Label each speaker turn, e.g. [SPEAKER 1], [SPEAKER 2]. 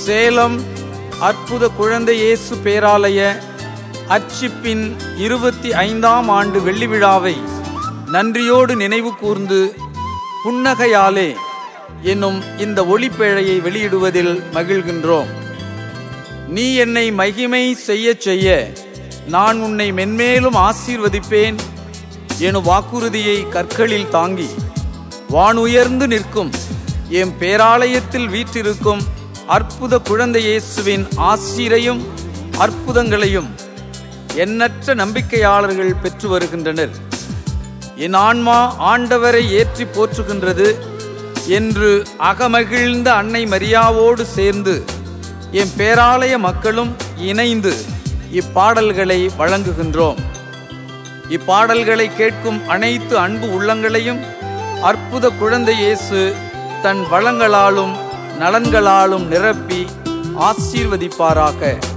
[SPEAKER 1] சேலம் அற்புத குழந்தை இயேசு பேராலய அர்ச்சிப்பின் இருபத்தி ஐந்தாம் ஆண்டு வெள்ளி விழாவை நன்றியோடு நினைவு கூர்ந்து புன்னகையாலே என்னும் இந்த ஒளிப்பேழையை வெளியிடுவதில் மகிழ்கின்றோம் நீ என்னை மகிமை செய்யச் செய்ய நான் உன்னை மென்மேலும் ஆசீர்வதிப்பேன் எனும் வாக்குறுதியை கற்களில் தாங்கி வானுயர்ந்து நிற்கும் என் பேராலயத்தில் வீற்றிருக்கும் அற்புத குழந்தை இயேசுவின் ஆசிரையும் அற்புதங்களையும் எண்ணற்ற நம்பிக்கையாளர்கள் பெற்று வருகின்றனர் என் ஆன்மா ஆண்டவரை ஏற்றி போற்றுகின்றது என்று அகமகிழ்ந்த அன்னை மரியாவோடு சேர்ந்து என் பேராலய மக்களும் இணைந்து இப்பாடல்களை வழங்குகின்றோம் இப்பாடல்களை கேட்கும் அனைத்து அன்பு உள்ளங்களையும் அற்புத குழந்தை இயேசு தன் வளங்களாலும் நலன்களாலும் நிரப்பி ஆசீர்வதிப்பாராக